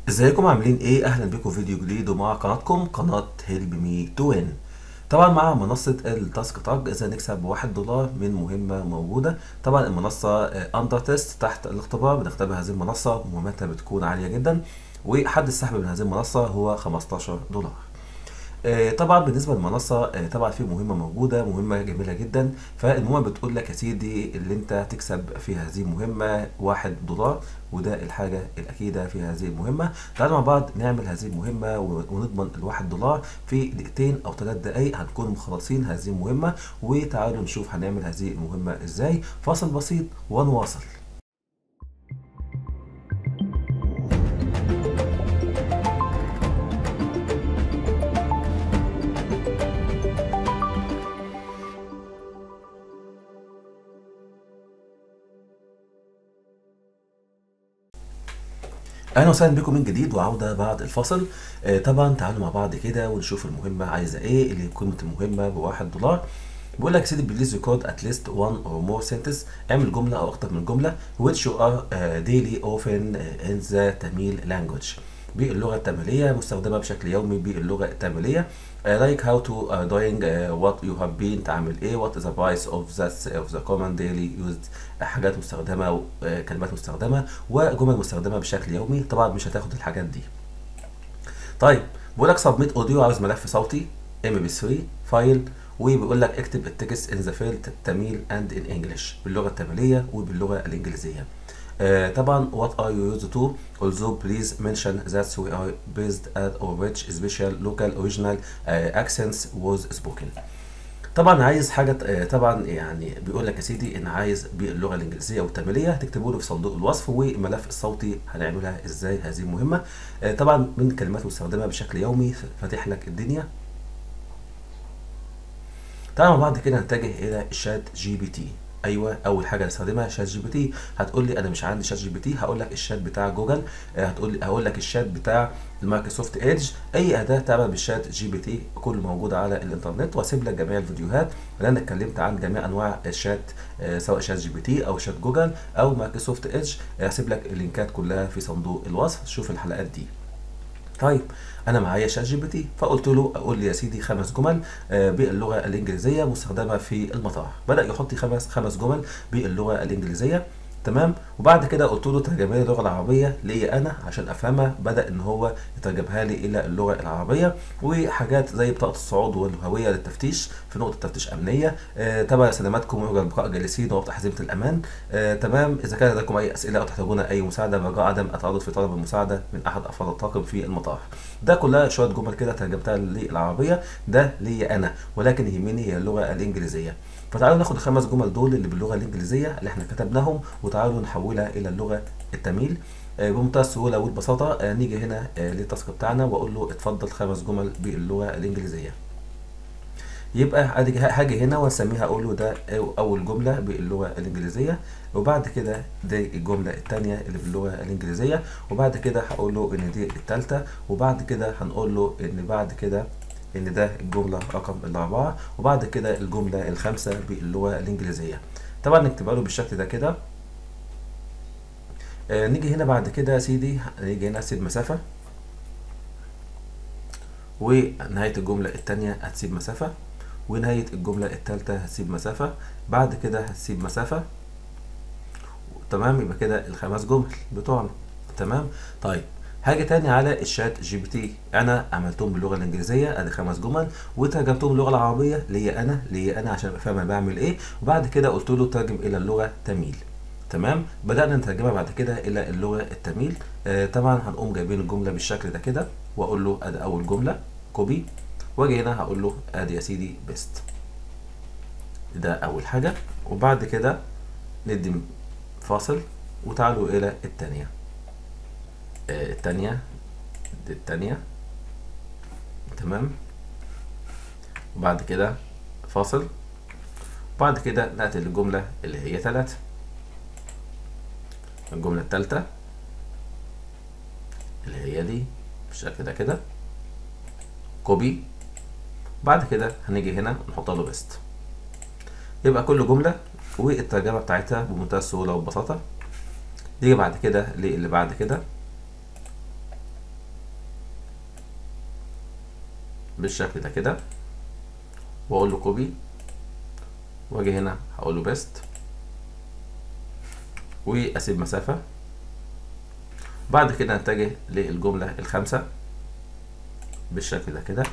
ازيكم عاملين ايه اهلا بكم فيديو جديد ومع قناتكم قناة هيلب مي تو وين طبعا مع منصة التاسك تاج ازاي نكسب واحد دولار من مهمة موجودة طبعا المنصة اندر تيست تحت الاختبار بنختبر هذه المنصة مهمتها بتكون عالية جدا وحد السحب من هذه المنصة هو 15 دولار آه، طبعا بالنسبه للمنصه آه، طبعا في مهمه موجوده مهمه جميله جدا فالمهمه بتقول لك يا سيدي اللي انت تكسب في هذه المهمه واحد دولار وده الحاجه الاكيده في هذه المهمه تعالوا مع بعض نعمل هذه المهمه و- ونضمن الواحد دولار في دقيقتين او ثلاث دقائق هنكون مخلصين هذه المهمه وتعالوا نشوف هنعمل هذه المهمه ازاي فاصل بسيط ونواصل اهلا وسهلا بكم من جديد وعوده بعد الفاصل آه طبعا تعالوا مع بعض كده ونشوف المهمه عايزه ايه اللي قيمه المهمه بواحد دولار بيقول لك سيدي بليز ريكورد ات ليست 1 اور مور سنتنس اعمل جمله او اكتر من جمله which you are uh, daily often in the Tamil language باللغه التاميليه مستخدمه بشكل يومي باللغه التاميليه uh, like how to uh, doing uh, what you have been تعمل ايه what is the price of that of the common daily used حاجات مستخدمه uh, كلمات مستخدمه وجمل مستخدمه بشكل يومي طبعا مش هتاخد الحاجات دي طيب بيقول لك سبميت اوديو عاوز ملف صوتي ام بي 3 فايل وبيقول لك اكتب التكست ان ذا فيلد تميل اند ان انجلش باللغه التاميليه وباللغه الانجليزيه آه طبعا what are you used to also please mention that we are based at or which special local original uh, accents was spoken طبعا عايز حاجه آه، طبعا يعني بيقول لك يا سيدي ان عايز باللغه الانجليزيه والتاميليه هتكتبوا له في صندوق الوصف والملف الصوتي هنعملها ازاي هذه المهمه آه، طبعا من كلمات مستخدمه بشكل يومي فاتح لك الدنيا تعالوا مع بعض كده نتجه الى الشات جي بي تي ايوه اول حاجه هستخدمها شات جي بي تي هتقول لي انا مش عندي شات جي بي تي هقول لك الشات بتاع جوجل آه، هتقول لي هقول لك الشات بتاع المايكروسوفت ايدج اي اداه تعمل بالشات جي بي تي كله موجود على الانترنت واسيب لك جميع الفيديوهات اللي انا اتكلمت عن جميع انواع الشات آه، سواء شات جي بي تي او شات جوجل او مايكروسوفت ايدج هسيب لك اللينكات كلها في صندوق الوصف شوف الحلقات دي طيب انا معايا شات جي بي تي فقلت له اقول لي يا سيدي خمس جمل آه، باللغه الانجليزيه مستخدمه في المطار بدا يحط لي خمس خمس جمل باللغه الانجليزيه تمام وبعد كده قلت له ترجمها لي اللغه العربيه ليا انا عشان افهمها بدا ان هو يترجمها لي الى اللغه العربيه وحاجات زي بطاقه الصعود والهويه للتفتيش في نقطه تفتيش امنيه آه تبع سلامتكم ويرجى البقاء جالسين وقت حزيمه الامان آه تمام اذا كان لديكم اي اسئله او تحتاجون اي مساعده برجاء عدم التردد في طلب المساعده من احد افراد الطاقم في المطار ده كلها شويه جمل كده ترجمتها للعربيه ده ليا انا ولكن يهمني هي اللغه الانجليزيه فتعالوا ناخد الخمس جمل دول اللي باللغه الانجليزيه اللي احنا كتبناهم وتعالوا نحولها الى اللغه التميل آه، بمنتهى السهوله والبساطه آه، نيجي هنا آه، للتاسك بتاعنا واقول له اتفضل خمس جمل باللغه الانجليزيه يبقى ادي هاجي هنا واسميها اقول له ده أو- اول جمله باللغه الانجليزيه وبعد كده دي الجمله الثانيه اللي باللغه الانجليزيه وبعد كده هقول له ان دي الثالثه وبعد كده هنقول له ان بعد كده ان ده الجمله رقم الاربعه وبعد كده الجمله الخامسه باللغه الانجليزيه طبعا نكتبها له بالشكل ده كده آه نيجي هنا بعد كده يا سيدي نيجي هنا اسيب مسافه ونهايه الجمله الثانيه هتسيب مسافه ونهايه الجمله الثالثه هتسيب مسافه بعد كده هتسيب مسافه تمام يبقى كده الخمس جمل بتوعنا تمام طيب حاجه تاني على الشات جي بي تي انا عملتهم باللغه الانجليزيه ادي خمس جمل وترجمتهم باللغه العربيه ليا انا ليا انا عشان ابقى فاهم انا بعمل ايه وبعد كده قلت له ترجم الى اللغه تميل تمام بدانا نترجمها بعد كده الى اللغه التميل آه طبعا هنقوم جايبين الجمله بالشكل ده كده واقول له ادي اول جمله كوبي واجي هنا هقول له ادي يا سيدي بيست ده اول حاجه وبعد كده ندي فاصل وتعالوا الى الثانيه آه، التانية دي التانية تمام وبعد كده فاصل وبعد كده نأتي للجملة اللي هي تلاتة الجملة التالتة اللي هي دي بالشكل ده كده كوبي بعد كده هنيجي هنا نحط له بيست يبقى كل جملة والترجمة بتاعتها بمنتهى السهولة والبساطة نيجي بعد كده للي بعد كده بالشكل ده كده واقول له كوبي واجي هنا هقول له بيست واسيب مسافة بعد كده نتجه للجملة الخامسة بالشكل ده كده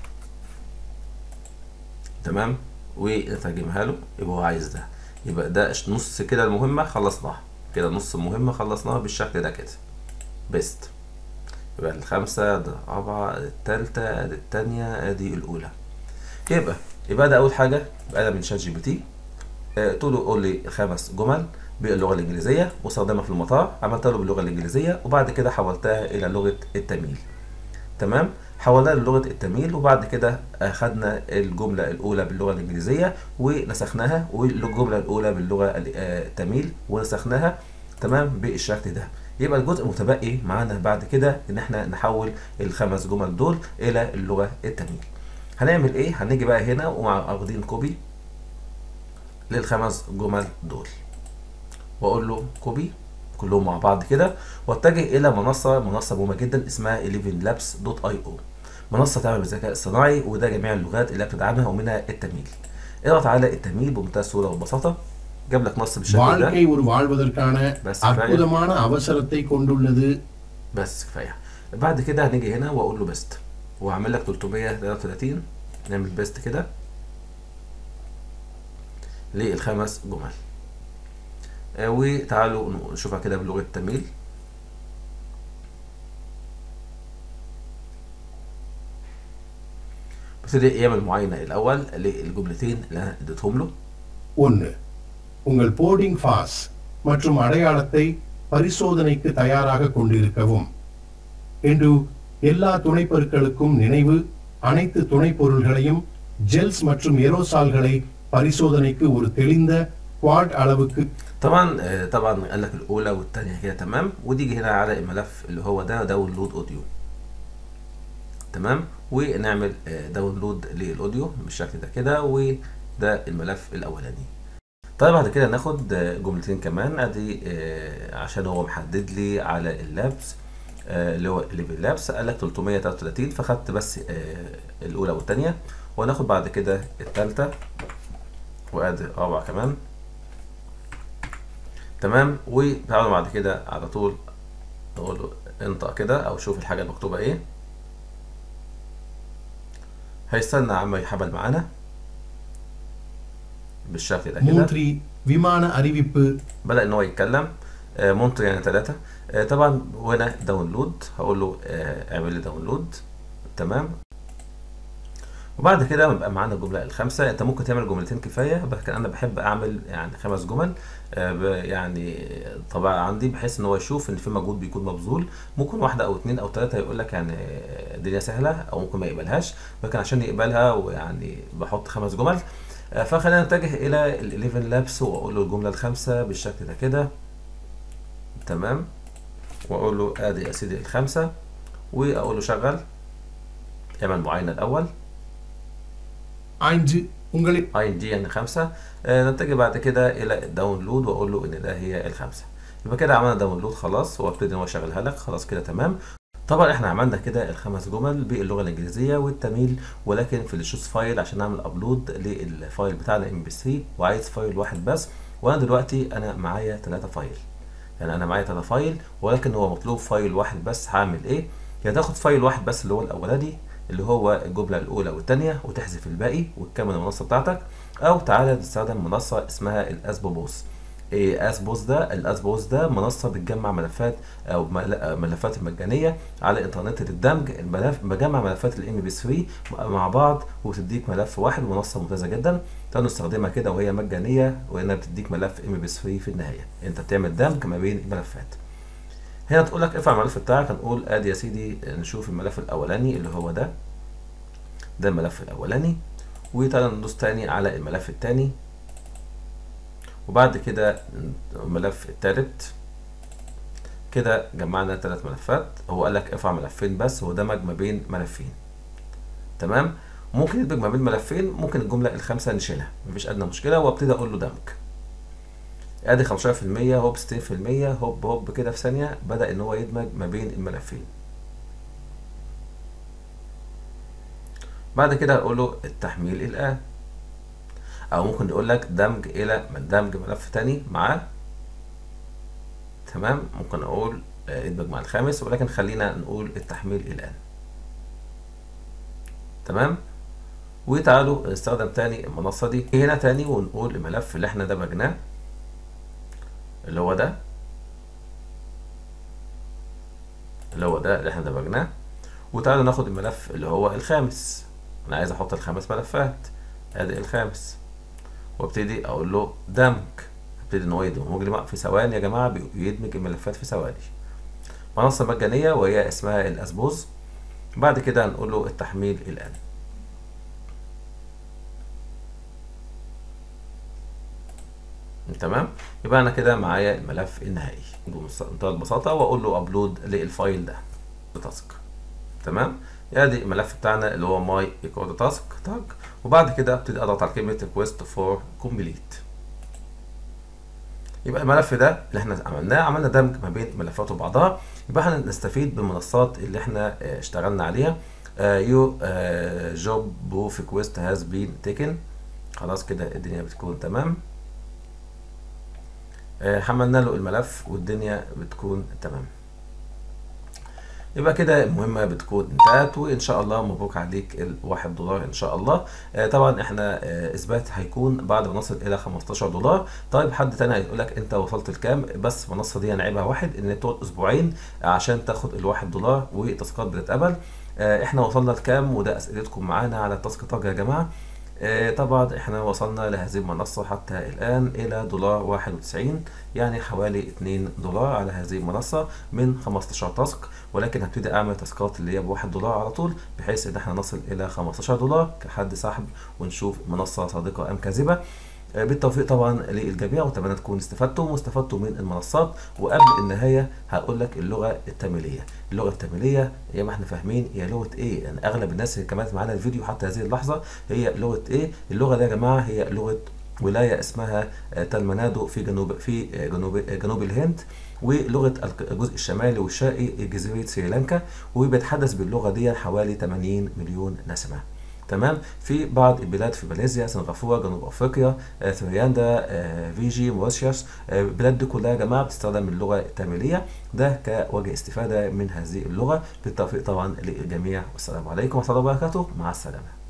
تمام ونترجمها له يبقى هو عايز ده يبقى ده نص كده المهمة خلصناها كده نص المهمة خلصناها بالشكل ده كده بيست يبقى الخامسة ده الرابعة ادي التالتة ادي التانية ادي الأولى يبقى يبقى ده أول حاجة يبقى ده من شات جي بي تي آه، تقول له قول لي خمس جمل باللغة الإنجليزية واستخدمها في المطار عملت له باللغة الإنجليزية وبعد كده حولتها إلى لغة التميل تمام حولناها للغة التميل وبعد كده أخدنا الجملة الأولى باللغة الإنجليزية ونسخناها والجملة الأولى باللغة ال- آه، التميل ونسخناها تمام بالشكل ده يبقى الجزء المتبقي معانا بعد كده إن إحنا نحول الخمس جمل دول إلى اللغة التميل هنعمل إيه؟ هنيجي بقى هنا واخدين كوبي للخمس جمل دول واقول له كوبي كلهم مع بعض كده واتجه الى منصه منصه مهمه جدا اسمها 11labs.io منصه تعمل بالذكاء الصناعي وده جميع اللغات اللي بتدعمها ومنها التميل اضغط على التميل بمنتهى السهوله والبساطه جاب لك نص بالشكل ده வாழ்க்கை ஒரு வாழ்வதற்கான بس كفاية. அற்புதமான அவசரத்தை கொண்டுள்ளது بس كفايه بعد كده هنيجي هنا واقول له بيست وهعمل لك 333 نعمل بيست كده للخمس جمل آه، وتعالوا نشوفها كده بلغه التميل ابتدي يعمل معاينه الاول للجملتين اللي انا اديتهم له ஒன்று உங்கள் boarding pass மற்றும் அடையாளத்தை பரிசோதனைக்கு தயாராக கொண்டிருக்கவும் என்று எல்லா துணைப்பொருட்களுக்கும் நினைவு அனைத்து துணைப்பொருள்களையும் ஜெல்ஸ் மற்றும் ஏரோசால்களை பரிசோதனைக்கு ஒரு தெளிந்த குவாட் அளவுக்கு طبعا آه، طبعا قال لك الاولى والثانيه كده تمام وتيجي هنا على الملف اللي هو ده داونلود اوديو تمام ونعمل آه، داونلود للاوديو بالشكل ده كده وده الملف الاولاني طيب بعد كده ناخد آه، جملتين كمان ادي آه، عشان هو محدد لي على اللابس آه، اللي هو ليفل لابس قال لك 333 فخدت بس آه، الاولى والثانيه وناخد بعد كده الثالثه وادي الرابعه كمان تمام وتعالوا بعد كده على طول نقول له انطق كده او شوف الحاجه المكتوبه ايه هيستنى عما يحمل معانا بالشكل ده كده மூன்றி விமான அறிவிப்பு بدأ ان هو يتكلم آه، مونتو يعني ثلاثة طبعا وهنا داونلود هقول له آه، اعمل لي داونلود تمام وبعد كده بيبقى معانا الجملة الخامسة انت ممكن تعمل جملتين كفاية لكن انا بحب اعمل يعني خمس جمل آه، ب- يعني طبعا عندي بحيث ان هو يشوف ان في مجهود بيكون مبذول ممكن واحدة او اتنين او تلاتة يقول لك يعني آه، الدنيا سهلة او ممكن ما يقبلهاش لكن عشان يقبلها ويعني بحط خمس جمل آه، فخلينا نتجه الى ال 11 لابس واقول له الجملة الخامسة بالشكل ده كده تمام واقول له ادي يا سيدي الخمسة واقول له شغل اعمل معاينة الاول ஐந்து உங்களின் اي دي يعني خمسة آه، نتجه بعد كده الى الداونلود واقول له ان ده هي الخمسة يبقى كده عملنا داونلود خلاص وابتدي ان هو يشغلها لك خلاص كده تمام طبعا احنا عملنا كده الخمس جمل باللغه الانجليزيه والتميل ولكن في الشوز فايل عشان نعمل ابلود للفايل بتاعنا ام بي 3 وعايز فايل واحد بس وانا دلوقتي انا معايا ثلاثة فايل يعني انا معايا ثلاثة فايل ولكن هو مطلوب فايل واحد بس هعمل ايه يا تاخد فايل واحد بس اللي هو الاولاني اللي هو الجمله الاولى والثانيه وتحذف الباقي وتكمل المنصه بتاعتك او تعالى تستخدم منصه اسمها الاسبوبوس إيه اسبوس ده الاسبوس ده منصه بتجمع ملفات او مل- ملفات المجانيه على الانترنت للدمج الملف بجمع ملفات الام بي 3 مع بعض وبتديك ملف واحد منصه ممتازه جدا تقدر تستخدمها كده وهي مجانيه وهنا بتديك ملف ام بي 3 في النهايه انت بتعمل دمج ما بين الملفات هنا تقول لك ارفع الملف بتاعك هنقول ادي يا سيدي نشوف الملف الاولاني اللي هو ده ده الملف الاولاني وتعالى ندوس تاني على الملف التاني وبعد كده الملف التالت كده جمعنا ثلاث ملفات هو قال لك ارفع ملفين بس هو دمج ما بين ملفين تمام ممكن يدمج ما بين ملفين ممكن الجمله الخامسه نشيلها مفيش ادنى مشكله وابتدي اقول له دمج ادي 15% هوب 60% هوب هوب كده في ثانيه بدا ان هو يدمج ما بين الملفين بعد كده هقول له التحميل الآن أو ممكن يقول لك دمج إلى من دمج ملف تاني معاه تمام ممكن أقول آه، ادمج مع الخامس ولكن خلينا نقول التحميل الآن تمام وتعالوا نستخدم تاني المنصة دي هنا تاني ونقول الملف اللي احنا دمجناه اللي هو ده اللي هو ده اللي احنا دمجناه وتعالوا ناخد الملف اللي هو الخامس انا عايز احط الخمس ملفات ادي الخامس وابتدي اقول له دمج ابتدي ان هو يدمج لي في ثواني يا جماعه بي- بيدمج الملفات في ثواني منصه مجانيه وهي اسمها الاسبوز بعد كده هنقول له التحميل الان تمام يبقى انا كده معايا الملف النهائي بمنتهى البساطه واقول له ابلود للفايل ده تاسك تمام ادي الملف بتاعنا اللي هو ماي ريكورد تاسك تاج وبعد كده ابتدي اضغط على كلمه ريكويست فور كومبليت يبقى الملف ده اللي احنا عملناه عملنا دمج ما بين ملفات وبعضها يبقى احنا نستفيد بالمنصات اللي احنا آه، اشتغلنا عليها يو جوب بوف ريكويست هاز بين تيكن خلاص كده الدنيا بتكون تمام آه، حملنا له الملف والدنيا بتكون تمام يبقى كده المهمة بتكون انتهت وإن شاء الله مبروك عليك الواحد دولار إن شاء الله آه طبعا إحنا آه إثبات هيكون بعد ما نصل إلى 15 دولار طيب حد تاني هيقول لك أنت وصلت لكام بس المنصة دي أنا عيبها واحد إن تقعد أسبوعين عشان تاخد الواحد دولار وتاسكات بتتقبل آه إحنا وصلنا لكام وده أسئلتكم معانا على التاسك تاج يا جماعة آه، طبعا احنا وصلنا لهذه المنصة حتى الآن إلى دولار واحد وتسعين يعني حوالي اتنين دولار على هذه المنصة من 15 تاسك ولكن هبتدي أعمل تاسكات اللي هي بواحد دولار على طول بحيث إن احنا نصل إلى 15 دولار كحد سحب ونشوف المنصة صادقة أم كاذبة آه، بالتوفيق طبعا للجميع واتمنى تكونوا استفدتم واستفدتوا من المنصات وقبل النهايه هقول لك اللغه التاميليه اللغه التاميليه زي ما احنا فاهمين هي لغه ايه يعني اغلب الناس اللي كانت معانا الفيديو حتى هذه اللحظه هي لغه ايه اللغه دي يا جماعه هي لغه ولايه اسمها آه، تلمنادو في جنوب في آه، جنوب آه، جنوب الهند ولغه الق- الجزء الشمالي والشرقي جزيره سريلانكا وبيتحدث باللغه دي حوالي 80 مليون نسمه تمام في بعض البلاد في ماليزيا سنغافوره جنوب افريقيا آه، ثريلاندا آه، فيجي موريشيوس آه، البلاد دي كلها يا جماعه بتستخدم اللغه التاميليه ده كوجه استفاده من هذه اللغه بالتوفيق طبعا للجميع والسلام عليكم ورحمه الله وبركاته مع السلامه